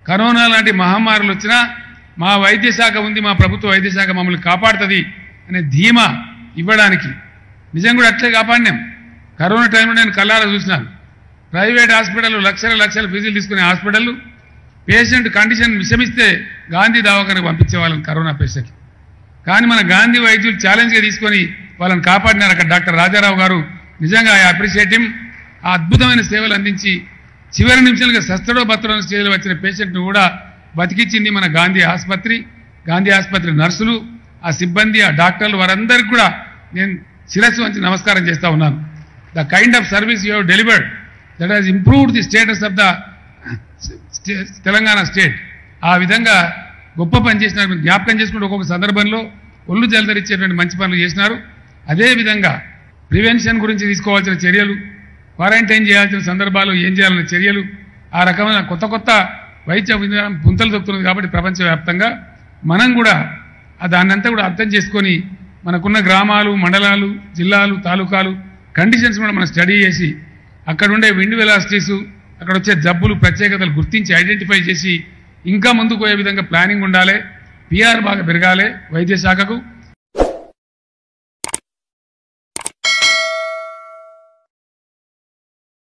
corona లాంటి మహమ్మారులు వచ్చినా మా వైద్య శాఖ ఉంది మా ప్రభుత్వ వైద్య శాఖ మమ్మల్ని కాపాడుతుంది అనే ధీమా ఇవ్వడానికి నిజం కూడా అట్లే కాపాడినాం కరోనా టైంలో నేను కళ్ళారా చూసినాను ప్రైవేట్ హాస్పిటల్ లక్షల లక్షల ఫీజులు తీసుకునే హాస్పిటల్ పేషెంట్ కండిషన్ విషమిస్తే గాంధీ దవాఖానకు పంపించే వాళ్ళని కరోనా పేషెంట్ కానీ మన గాంధీ వైద్యులు ఛాలెంజ్గా తీసుకొని వాళ్ళని కాపాడినారు అక్కడ డాక్టర్ రాజారావు గారు నిజంగా ఐ అప్రిషియేట్ హిమ్ ఆ అద్భుతమైన సేవలు అందించి చివరి నిమిషాలుగా సస్తడో బత్తడో స్టేజ్లో వచ్చిన పేషెంట్ను కూడా బతికించింది మన గాంధీ ఆసుపత్రి గాంధీ ఆసుపత్రి నర్సులు ఆ సిబ్బంది ఆ డాక్టర్లు వారందరికీ కూడా నేను శిరస్సు వంచి నమస్కారం చేస్తా ఉన్నాను the kind of service you have delivered that has improved the status of the Telangana state ఆ విధంగా గొప్ప పని చేసినారు మీరు జ్ఞాపకం చేసుకుంటే ఒక్కొక్క సందర్భంలో ఒళ్ళు జలదరిచ్చేటువంటి మంచి పనులు చేసినారు అదేవిధంగా ప్రివెన్షన్ గురించి తీసుకోవాల్సిన చర్యలు క్వారంటైన్ చేయాల్సిన సందర్భాలు ఏం చేయాలనే చర్యలు ఆ రకమైన కొత్త కొత్త వైద్య విధానం పుంతలు తొక్కుతుంది కాబట్టి ప్రపంచవ్యాప్తంగా మనం కూడా ఆ దాన్నంతా కూడా అర్థం చేసుకొని మనకున్న గ్రామాలు మండలాలు జిల్లాలు తాలూకాలు కండిషన్స్ కూడా మనం స్టడీ చేసి అక్కడ ఉండే విండ్ వెలాసిటీస్ అక్కడ వచ్చే జబ్బులు ప్రత్యేకతలు గుర్తించి ఐడెంటిఫై చేసి ఇంకా ముందుకు పోయే విధంగా ప్లానింగ్ ఉండాలి పిఆర్ బాగా పెరగాలి వైద్య శాఖకు